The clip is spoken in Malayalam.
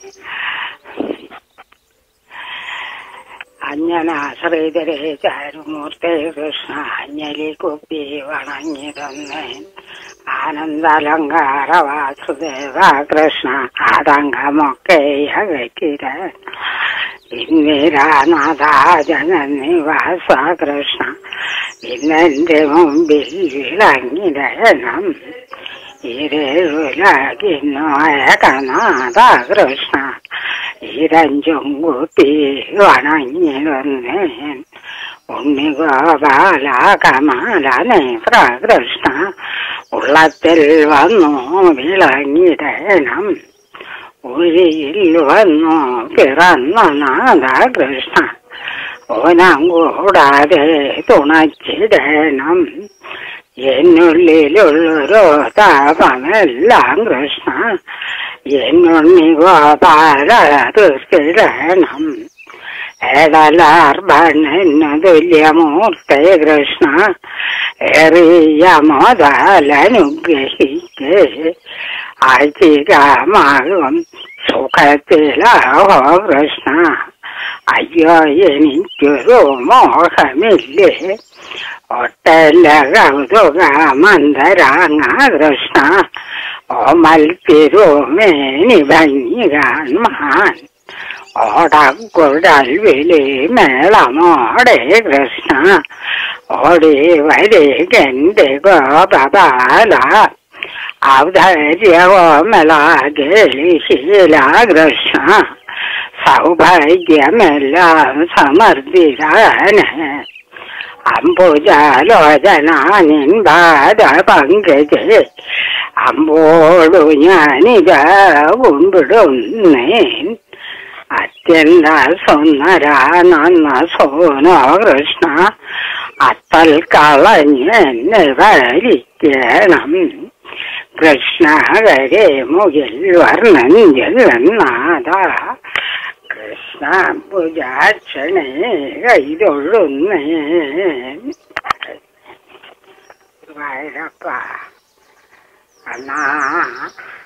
അഞ്ജനാശ്രീധരേ ചാരുമൂർത്തേ കൃഷ്ണ അഞ്ജലി കുപ്പി വണങ്ങി തന്നേൻ ആനന്ദാലങ്കാര വാസുദേവ കൃഷ്ണ ആതങ്കമൊക്കെ അകറ്റിരൻ ഇന്ദിരാനാഥ ജനനിവാസ കൃഷ്ണ ഇന്നെന്റെ മുമ്പിൽ വിളങ്ങിടണം ഇരുളകിന്നോയകനാഥ കൃഷ്ണ ഇരഞ്ചും കൂട്ടി വണങ്ങിടുന്നേൻ ഉണ്ണിഗോപാല കമാല നേത്ര കൃഷ്ണ ഉള്ളത്തിൽ വന്നു വിളങ്ങിടണം ഉരിയിൽ വന്നു പിറന്ന നാഥ കൃഷ്ണ ഓനം കൂടാതെ തുണച്ചിടണം എന്നുള്ളിലുള്ളൊരു താപമെല്ലാം കൃഷ്ണ എന്നുണ്ണി ഗോപാല തീർത്തിടണം ഏടലാർബണ്ണു തുല്യമൂർത്തേ കൃഷ്ണ എറിയ മുതലനുഗ്രഹിക്കേ ആഴ്ചികമാകും സുഖത്തിലാഹോ കൃഷ്ണ അയ്യോ എനിക്കൊരു മോഹമില്ലേ ഒട്ടല്ല കൗതുക മന്ദരാങ്ങ കൃഷ്ണ ഓമൽ തിരുമേനി ഭംഗി കാൺമാൻ ഓടക്കുഴൽ വിളി മേളമോടെ കൃഷ്ണ ഓടി വരികന്റെ ഗോപാല ഔദാര്യമലാകേശീല കൃഷ്ണ സൗഭാഗ്യമെല്ലാം സമർദ്ദിതാന് അംബുജാലോചന നിൻപാദ പങ്കജ് അമ്പോടു ഞാനിത കുമ്പിടുന്നേൻ അത്യന്ത സുന്ദര നന്ന സോനോ കൃഷ്ണ അത്തൽ കളഞ്ഞെന്നെ വരിക്കണം കൃഷ്ണ വരെ മുകിൽ വർണ്ണൻ ജഗന്നാഥ കൃഷ്ണ ഭുജാക്ഷണേ കൈതൊഴുന്നേ വൈരപ്പ അണ്ണാ